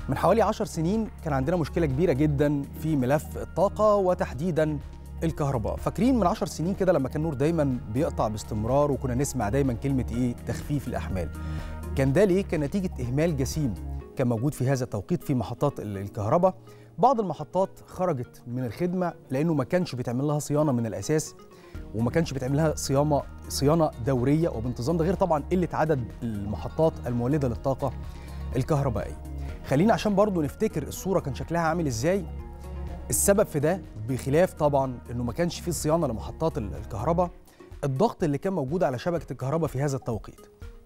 من حوالي عشر سنين كان عندنا مشكلة كبيرة جدا في ملف الطاقة وتحديدا الكهرباء فاكرين من عشر سنين كده لما كان نور دايما بيقطع باستمرار وكنا نسمع دايما كلمة ايه تخفيف الأحمال كان ده ليه كان نتيجة إهمال جسيم كان موجود في هذا التوقيت في محطات ال- الكهرباء بعض المحطات خرجت من الخدمة لأنه ما كانش بيتعمل لها صيانة من الأساس وما كانش بيتعمل لها صيانة صيانة دورية وبانتظام ده غير طبعا قلة عدد المحطات المولدة للطاقة الكهربائية خلينا عشان برضو نفتكر الصورة كان شكلها عامل ازاي السبب في ده بخلاف طبعا انه ما كانش فيه صيانة لمحطات ال- الكهرباء الضغط اللي كان موجود على شبكة الكهرباء في هذا التوقيت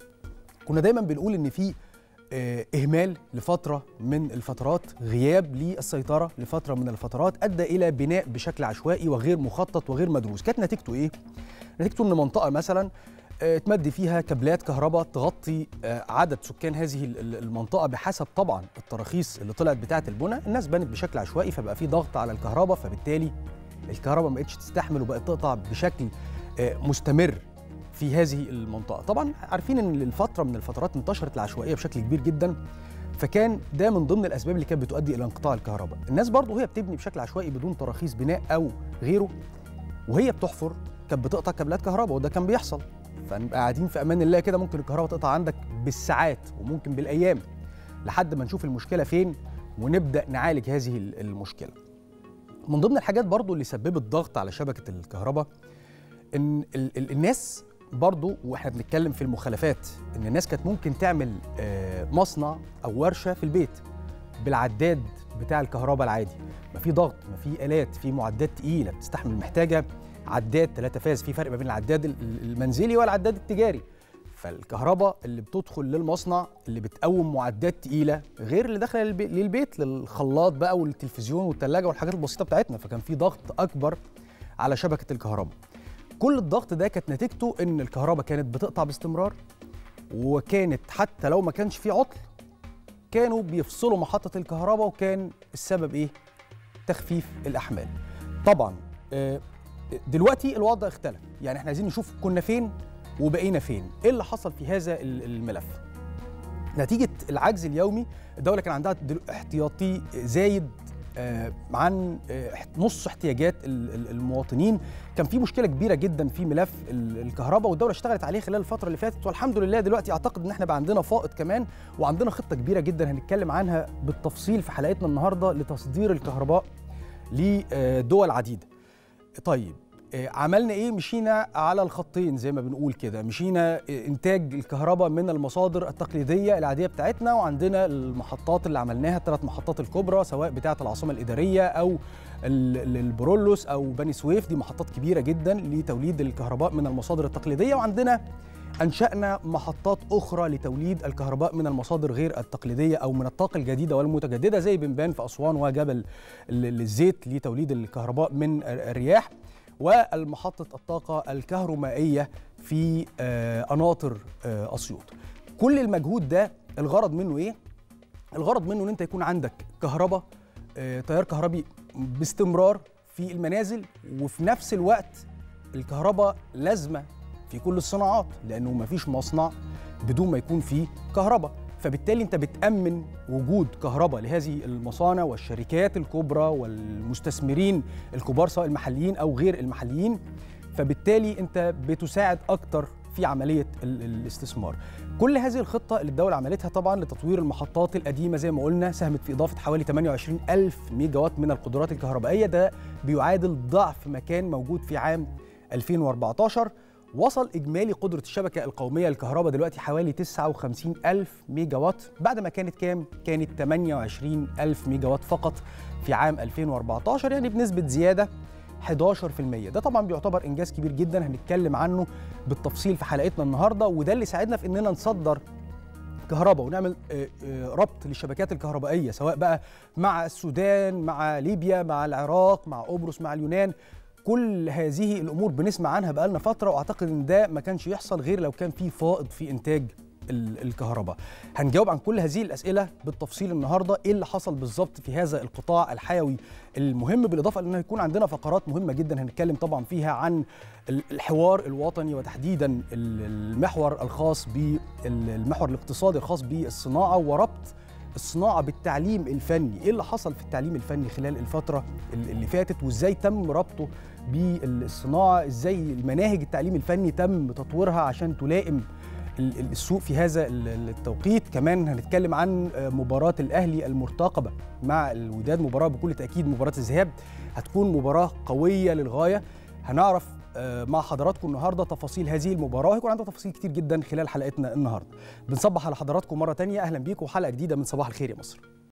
كنا دايما بنقول ان في آه، اهمال لفتره من الفترات غياب للسيطره لفتره من الفترات ادى الى بناء بشكل عشوائي وغير مخطط وغير مدروس كانت نتيجته ايه نتيجته ان منطقه مثلا آه، تمد فيها كابلات كهرباء تغطي آه، عدد سكان هذه ال- ال- المنطقه بحسب طبعا التراخيص اللي طلعت بتاعه البنى الناس بنت بشكل عشوائي فبقى في ضغط على الكهرباء فبالتالي الكهرباء ما بقتش تستحمل وبقت تقطع بشكل آه، مستمر في هذه المنطقه طبعا عارفين ان الفتره من الفترات انتشرت العشوائيه بشكل كبير جدا فكان ده من ضمن الاسباب اللي كانت بتؤدي الى انقطاع الكهرباء الناس برضه وهي بتبني بشكل عشوائي بدون تراخيص بناء او غيره وهي بتحفر كانت بتقطع كابلات كهرباء وده كان بيحصل فنبقى قاعدين في امان الله كده ممكن الكهرباء تقطع عندك بالساعات وممكن بالايام لحد ما نشوف المشكله فين ونبدا نعالج هذه المشكله من ضمن الحاجات برضو اللي سببت ضغط على شبكه الكهرباء ان ال- ال- الناس برضو واحنا بنتكلم في المخالفات ان الناس كانت ممكن تعمل آه، مصنع او ورشه في البيت بالعداد بتاع الكهرباء العادي ما في ضغط ما في الات في معدات تقيله بتستحمل محتاجه عداد ثلاثة فاز في فرق ما بين العداد ال- المنزلي والعداد التجاري فالكهرباء اللي بتدخل للمصنع اللي بتقوم معدات تقيله غير اللي داخله للبي- للبيت للخلاط بقى والتلفزيون والثلاجه والحاجات البسيطه بتاعتنا فكان في ضغط اكبر على شبكه الكهرباء كل الضغط ده كانت نتيجته ان الكهرباء كانت بتقطع باستمرار وكانت حتى لو ما كانش في عطل كانوا بيفصلوا محطه الكهرباء وكان السبب ايه تخفيف الاحمال طبعا آه، دلوقتي الوضع اختلف يعني احنا عايزين نشوف كنا فين وبقينا فين ايه اللي حصل في هذا ال- الملف نتيجه العجز اليومي الدوله كان عندها دل- احتياطي زايد آه، عن آه، احت- نص احتياجات ال- ال- المواطنين كان في مشكله كبيره جدا في ملف ال- الكهرباء والدوله اشتغلت عليه خلال الفتره اللي فاتت والحمد لله دلوقتي اعتقد ان احنا بقى عندنا فائض كمان وعندنا خطه كبيره جدا هنتكلم عنها بالتفصيل في حلقتنا النهارده لتصدير الكهرباء لدول عديده طيب آه، عملنا ايه مشينا على الخطين زي ما بنقول كده مشينا آه، انتاج الكهرباء من المصادر التقليديه العاديه بتاعتنا وعندنا المحطات اللي عملناها الثلاث محطات الكبرى سواء بتاعه العاصمه الاداريه او ال- ال- البرولوس او بني سويف دي محطات كبيره جدا لتوليد الكهرباء من المصادر التقليديه وعندنا انشانا محطات اخرى لتوليد الكهرباء من المصادر غير التقليديه او من الطاقه الجديده والمتجدده زي بنبان في اسوان وجبل ال- الزيت لتوليد الكهرباء من الرياح والمحطة الطاقة الكهرومائية في آه، قناطر آه، أسيوط كل المجهود ده الغرض منه إيه؟ الغرض منه إن أنت يكون عندك كهرباء آه، تيار كهربي باستمرار في المنازل وفي نفس الوقت الكهرباء لازمة في كل الصناعات لأنه مفيش مصنع بدون ما يكون فيه كهرباء فبالتالي انت بتامن وجود كهرباء لهذه المصانع والشركات الكبرى والمستثمرين الكبار سواء المحليين او غير المحليين فبالتالي انت بتساعد اكتر في عمليه ال- الاستثمار كل هذه الخطه اللي الدوله عملتها طبعا لتطوير المحطات القديمه زي ما قلنا ساهمت في اضافه حوالي 28 الف ميجا وات من القدرات الكهربائيه ده بيعادل ضعف ما كان موجود في عام 2014 وصل إجمالي قدرة الشبكة القومية للكهرباء دلوقتي حوالي 59 ألف ميجا وات بعد ما كانت كام؟ كانت 28 ألف ميجا وات فقط في عام 2014 يعني بنسبة زيادة 11% ده طبعا بيعتبر إنجاز كبير جدا هنتكلم عنه بالتفصيل في حلقتنا النهاردة وده اللي ساعدنا في إننا نصدر كهرباء ونعمل آه، آه، ربط للشبكات الكهربائيه سواء بقى مع السودان مع ليبيا مع العراق مع قبرص مع اليونان كل هذه الامور بنسمع عنها بقالنا فتره واعتقد ان ده ما كانش يحصل غير لو كان في فائض في انتاج ال- الكهرباء هنجاوب عن كل هذه الاسئله بالتفصيل النهارده ايه اللي حصل بالظبط في هذا القطاع الحيوي المهم بالاضافه لان هيكون عندنا فقرات مهمه جدا هنتكلم طبعا فيها عن ال- الحوار الوطني وتحديدا ال- المحور الخاص بالمحور الاقتصادي الخاص بالصناعه وربط الصناعه بالتعليم الفني ايه اللي حصل في التعليم الفني خلال الفتره اللي فاتت وازاي تم ربطه بالصناعه ازاي المناهج التعليم الفني تم تطويرها عشان تلائم السوق في هذا التوقيت كمان هنتكلم عن مباراة الأهلي المرتقبة مع الوداد مباراة بكل تأكيد مباراة الذهاب هتكون مباراة قوية للغاية هنعرف مع حضراتكم النهارده تفاصيل هذه المباراه هيكون عندنا تفاصيل كتير جدا خلال حلقتنا النهارده بنصبح على حضراتكم مره تانية اهلا بيكم وحلقه جديده من صباح الخير يا مصر